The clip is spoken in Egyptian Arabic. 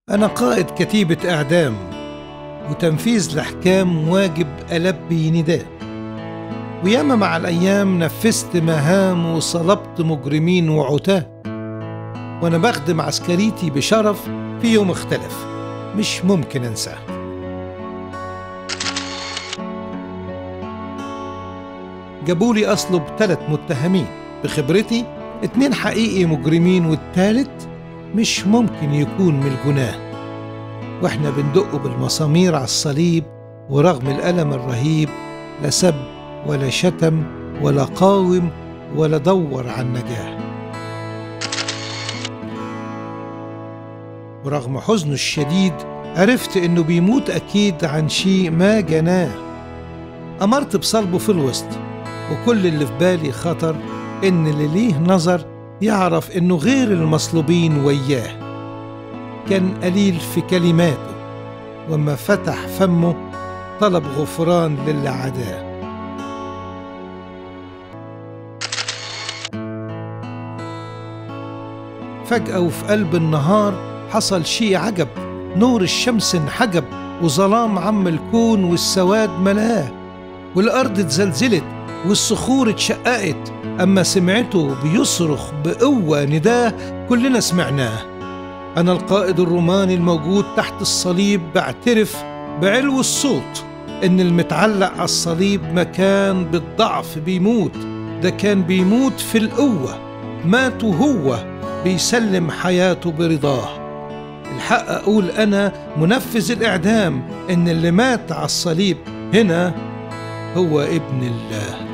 أنا قائد كتيبة إعدام وتنفيذ الأحكام واجب ألبي نداء وياما مع الأيام نفذت مهام وصلبت مجرمين وعتاه وأنا بخدم عسكريتي بشرف في يوم اختلف مش ممكن أنساه جابولي أصلب ثلاث متهمين بخبرتي اتنين حقيقي مجرمين والتالت مش ممكن يكون من الجناه واحنا بندقه بالمسامير على الصليب ورغم الألم الرهيب لا سب ولا شتم ولا قاوم ولا دور عن نجاه ورغم حزنه الشديد عرفت انه بيموت اكيد عن شيء ما جناه امرت بصلبه في الوسط وكل اللي في بالي خطر ان اللي ليه نظر يعرف انه غير المصلوبين وياه كان قليل في كلماته وما فتح فمه طلب غفران للي عداه فجأة وفي قلب النهار حصل شيء عجب نور الشمس انحجب وظلام عم الكون والسواد ملاه والأرض اتزلزلت والصخور اتشققت أما سمعته بيصرخ بقوة نداه كلنا سمعناه أنا القائد الروماني الموجود تحت الصليب بعترف بعلو الصوت إن المتعلق على الصليب ما كان بالضعف بيموت ده كان بيموت في القوة مات وهو بيسلم حياته برضاه الحق أقول أنا منفذ الإعدام إن اللي مات على الصليب هنا هو ابن الله